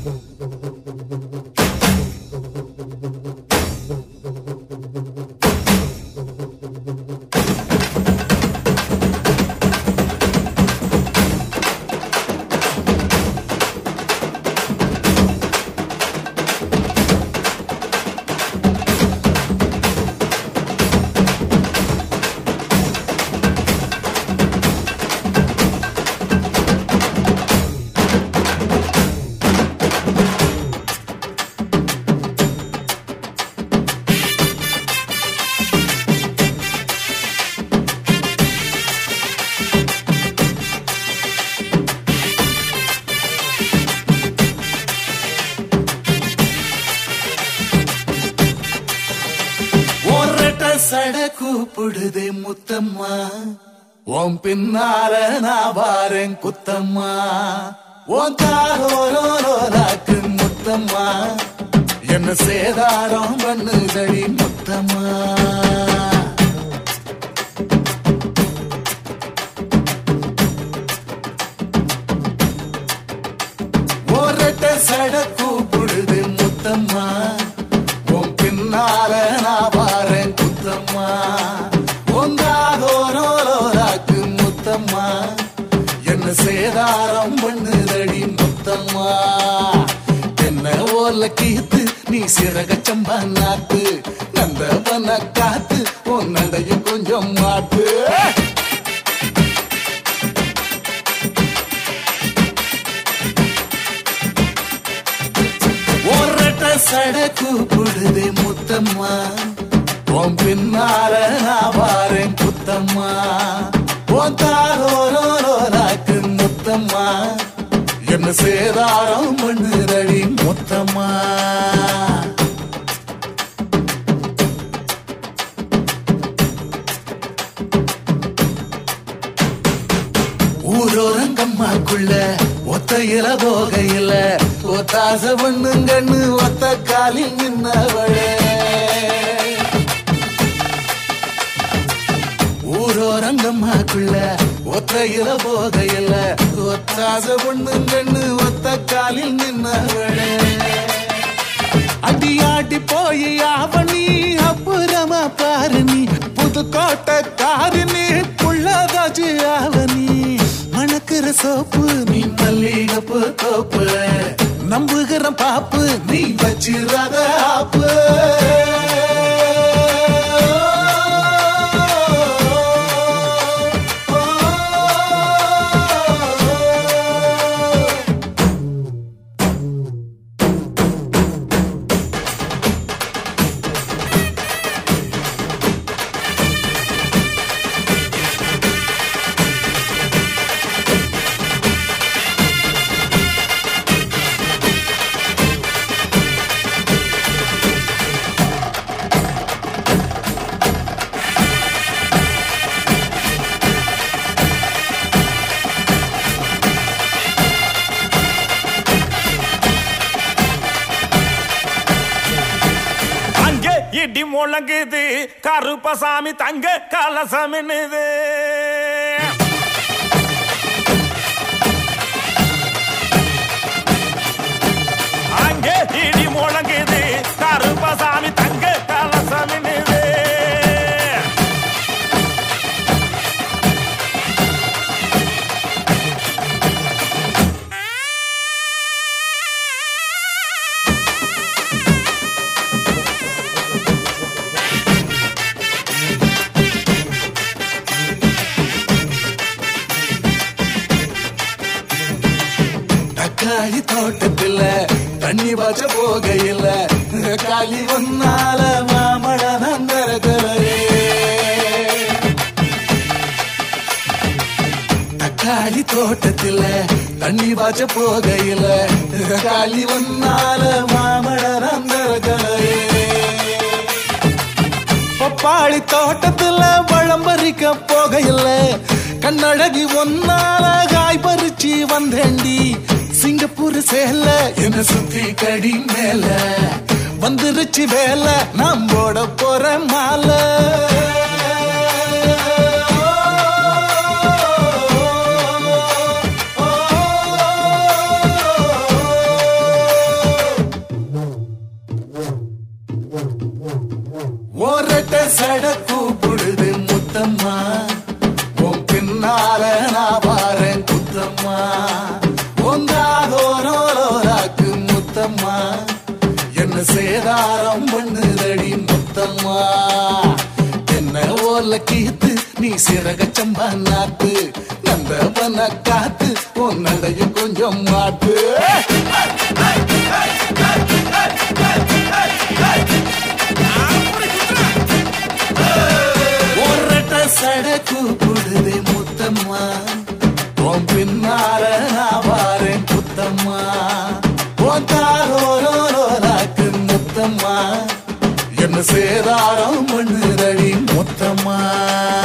ஒரட்ட சட கூப்பிடுதே முத்தம்மா உன் பின்னால நான் வாரேன் குத்தம்மா உன் தாரோரோராக்கு முத்தம்மா என்ன சேதாரம் பண்ணுதடி முத்தம்மா ஒரட்ட சட கூப்பிடுது முத்தம்மா உன் பின்னால நான் வாரேன் குத்தம்மா உங்காதோரோராக்கு முத்தம்மா என்ன சேதாரம் பண்ணுதடி முத்தம்மா என்ன ஓல கீத்து நீ சிறக சம்பா நாத்து நந்தவன காத்து உன் நடையும் கொஞ்சம் மாட்டு ஒரட்ட சட கூப்பிடுதே முத்தம்மா உன் பின்னால நான் வாரேன் குத்தம்மா உன் தாரோரோராக்கு முத்தம்மா என்ன சேதாரம் பண்ணுதடி முத்தம்மா ஊரோரங்கம்மாக்குள்ள ஒத்தையில போகையில ஒத்தாச பண்ணுங்கன்னு ஒத்த காலில் நின்னவளே ஊரோரங்கம்மாக்குள்ள ஒத்தையில போகையில ஒத்தாச பண்ணுங்கன்னு ஒத்த காலில் நின்னவளே அடியாடி போய் ஆவணி அப்புறமா பாரு நீ புதுக்கோட்டை காரு நீ புள்ளதாச்சு ஆவணி மணக்கிற சோப்பு நீ மல்லிகப்பு தோப்பு நம்புகிற பாப்பு நீ வச்சிராத ஆப்பு அங்கே இடி முழங்குது கருப்பசாமி தங்க கலசமின்னுது அங்கே இடி முழங்குது கருப்பசாமி தங்க கலசமின்னுது தக்காளி தோட்டத்துல தண்ணி பாய்ச்ச போகையில காலி ஒன்னால மாமழ நந்தரகரே தக்காளி தோட்டத்துல தண்ணி பாய்ச்ச போகையில காலி ஒன்னால மாமழ நந்தரகரே பப்பாளி தோட்டத்துல பழம் பறிக்க போகையில கண்ணழகி ஒன்னால காய் பறிச்சு வந்தேண்டி சிங்கப்பூர் சேல என்ன சுத்தி கடி மேல வந்துருச்சு வேலை நாம் போட போற மாலை சட கூப்பிடுது முத்தம்மா உன் பின்னால நான் வாரேன் குத்தம்மா உங்காதோரோராக்கு முத்தம்மா என்ன சேதாரம் பண்ணுதடி முத்தம்மா என்ன ஓல கீத்து நீ சிறக சம்பா நாத்து நந்தவன காத்து உன் நடையும் கொஞ்சம் மாட்டு ஒரட்ட சட கூப்பிடுதே முத்தம்மா உன் பின்னால நான் வாரேன் குத்தம்மா உன் தாரோரோராக்கு முத்தம்மா என்ன சேதாரம் பண்ணுதடி முத்தம்மா